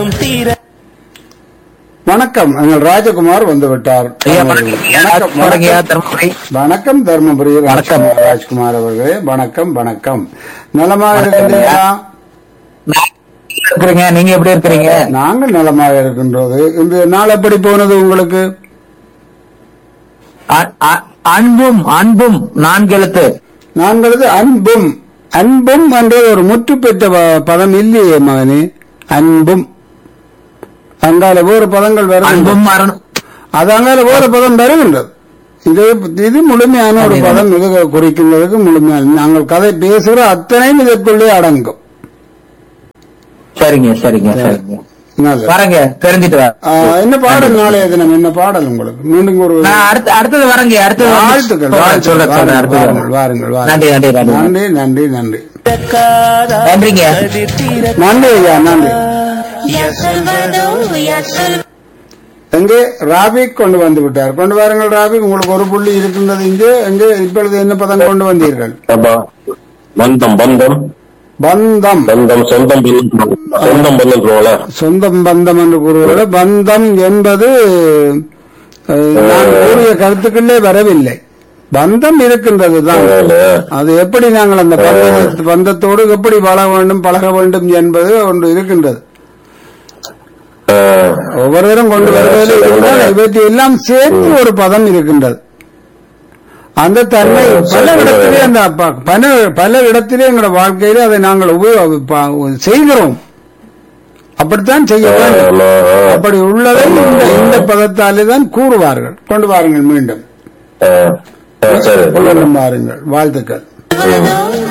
துன்பம் தீர வணக்கம் எங்கள் ராஜகுமார் வந்து விட்டார் ஐயா வணக்கம் ஐயா. வணக்கம் வணக்கம் ஐயா, வணக்கம். தர்மபுரி வணக்கம் தர்மபுரி வணக்கம். ராஜ்குமார் ராஜ்குமார் அவர்களே வணக்கம் வணக்கம் நலமாக இருக்கின்றீர்களா நான் இருக்கிறீங்க நீங்க எப்படி இருக்கிறீங்க நாங்கள் நலமாக இருக்கின்றது இந்த நாள் எப்படி போனது உங்களுக்கு அ- அ- அன்பும் அன்பும் நான்கு எழுத்து நாங்களது அன்பும் அன்பும் என்ற ஒரு முற்று பெற்ற ப- பதம் இல்லையே மகனே அன்பும் அங்கால வேறு பதங்கள் வரும் அன்பும் மரணம் அது அங்கால வேறு பதம் வருகின்றது இது இது முழுமையான ஒரு அப்படியா? பதம் இது குறிக்கின்றதுக்கு முழுமையான நாங்கள் கதை பேசுகிற அத்தனையும் இதற்குள்ளே அடங்கும் சரிங்க சரிங்க சரிங்க நல்லது. வரேங்க தெரிஞ்சிட்டு வரேன் ஆ, என்ன பாடல் நாளைய தினம் என்ன பாடல் உங்களுக்கு மீண்டும் ஒரு நான் அடுத்து அடுத்தது வரேங்க அடுத்தது வந்து வாழ்த்துக்கள் சொல்றேன், வாழ்த்துக்கள். சொல்றேன், சொல்றேன், அடுத்தது வாருங்கள் வரேன். வாருங்கள் நன்றி நன்றி நன்றி நன்றி நன்றி நன்றி நன்றிங்க நன்றி ஐயா நன்றி Ya Salvador, Ya Salvador. எங்கே ராபிக் கொண்டு வந்து விட்டார் கொண்டு வாருங்கள் ராபிக் உங்களுக்கு ஒரு புள்ளி இருக்கின்றது இங்கே எங்கே இப்பொழுது என்ன பதம் கொண்டு வந்தீர்கள் அப்பா பந்தம் பந்தம் பந்தம் பந்தம் சொந்தம் பந்தம் சொந்தம் பந்தம் சொல்லுவோம்ல சொந்தம் பந்தம் என்று கூறுவது பந்தம் என்பது அஹ், நான் கூறிய கருத்துக்களே வரவில்லை பந்தம் இருக்கின்றது தான் அது எப்படி நாங்கள் அந்த பந்த- பந்தத்தோடு எப்படி வாழ வேண்டும் பழக வேண்டும் என்பது ஒன்று இருக்கின்றது ஆஹ், ஒவ்வொருவரும் கொண்டு வருவதில் இருந்தால் இவற்றை எல்லாம் சேர்த்து ஒரு பதம் இருக்கின்றது அந்த தன்மை பல இடத்திலே அந்த ப- பல பல இடத்திலே எங்களோட வாழ்க்கையில அதை நாங்கள் உபயோக ப- செய்கிறோம் அப்படித்தான் செய்ய வேண்டும் ஆமா. அப்படி உள்ளதை இந்த இந்த பதத்தாலே தான் கூறுவார்கள் கொண்டு வாருங்கள் மீண்டும் ஆஹ், ஆஹ், சரி கொண்டு வாருங்கள் வாழ்த்துக்கள் Salvador.